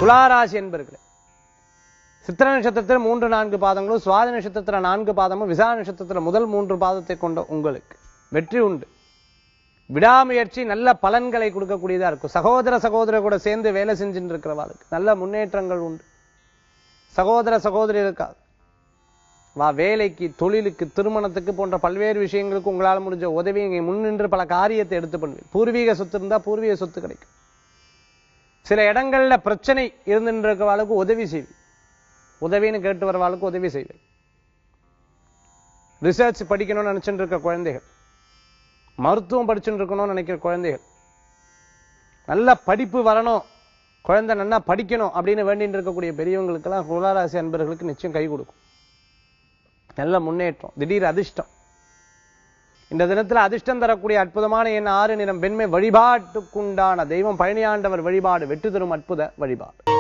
துளாராசி என்பர்களே சித்திர நட்சத்திரத்தில் மூன்று நான்கு பாதங்களும் சுவாதி நட்சத்திரத்துல நான்கு பாதமும் விசா நட்சத்திரத்துல முதல் மூன்று பாதத்தை கொண்ட உங்களுக்கு வெற்றி உண்டு விடாமுயற்சி நல்ல பலன்களை கொடுக்கக்கூடியதா இருக்கும் சகோதர சகோதரர் கூட சேர்ந்து வேலை செஞ்சுட்டு இருக்கிறவாளுக்கு நல்ல முன்னேற்றங்கள் உண்டு சகோதர சகோதரி இருக்காது வா வேலைக்கு தொழிலுக்கு திருமணத்துக்கு போன்ற பல்வேறு விஷயங்களுக்கு உங்களால் முடிஞ்ச உதவி இங்கே முன்னின்று பல காரியத்தை எடுத்து பண்ணுவீங்க பூர்வீக சொத்து இருந்தா பூர்வீக சொத்து கிடைக்கும் சில இடங்கள்ல பிரச்சனை இருந்துட்டு இருக்கிறவாளுக்கு உதவி செய்வீங்க உதவின்னு கேட்டு வரவாளுக்கு உதவி செய்வேன் ரிசர்ச் படிக்கணும்னு நினைச்சுட்டு இருக்க குழந்தைகள் மருத்துவம் படிச்சுட்டு இருக்கணும்னு நினைக்கிற குழந்தைகள் நல்ல படிப்பு வரணும் குழந்தை நல்லா படிக்கணும் அப்படின்னு வேண்டிட்டு இருக்கக்கூடிய பெரியவங்களுக்கெல்லாம் குலாராசி அன்பர்களுக்கு நிச்சயம் கை கொடுக்கும் நல்ல முன்னேற்றம் திடீர் அதிர்ஷ்டம் இந்த தினத்துல அதிர்ஷ்டம் தரக்கூடிய அற்புதமான என் ஆறு நிறம் வெண்மை வழிபாட்டுக்குண்டான தெய்வம் பழனியாண்டவர் வழிபாடு வெற்றி தரும் அற்புத வழிபாடு